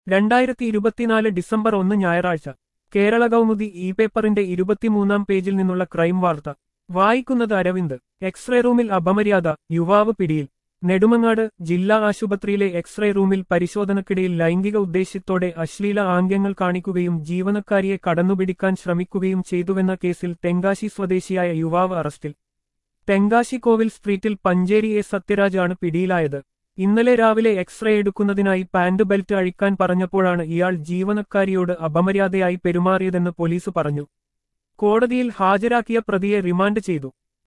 രണ്ടായിരത്തി ഇരുപത്തിനാല് ഡിസംബർ ഒന്ന് ഞായറാഴ്ച കേരള കൗമുദി ഇ പേപ്പറിന്റെ ഇരുപത്തിമൂന്നാം പേജിൽ നിന്നുള്ള ക്രൈം വാർത്ത വായിക്കുന്നത് അരവിന്ദ് എക്സ്റേ റൂമിൽ അപമര്യാദ യുവാവ് പിടിയിൽ നെടുമങ്ങാട് ജില്ലാ ആശുപത്രിയിലെ എക്സ്റേ റൂമിൽ പരിശോധനക്കിടയിൽ ലൈംഗിക ഉദ്ദേശ്യത്തോടെ അശ്ലീല ആംഗ്യങ്ങൾ കാണിക്കുകയും ജീവനക്കാരിയെ കടന്നുപിടിക്കാൻ ശ്രമിക്കുകയും ചെയ്തുവെന്ന കേസിൽ തെങ്കാശി സ്വദേശിയായ യുവാവ് അറസ്റ്റിൽ തെങ്കാശി കോവിൽ സ്ട്രീറ്റിൽ പഞ്ചേരി എ സത്യരാജ് ആണ് പിടിയിലായത് ഇന്നലെ രാവിലെ എക്സ്റേ എടുക്കുന്നതിനായി പാന്റ് ബെൽറ്റ് അഴിക്കാൻ പറഞ്ഞപ്പോഴാണ് ഇയാൾ ജീവനക്കാരിയോട് അപമര്യാദയായി പെരുമാറിയതെന്ന് പോലീസ് പറഞ്ഞു കോടതിയിൽ ഹാജരാക്കിയ പ്രതിയെ റിമാൻഡ് ചെയ്തു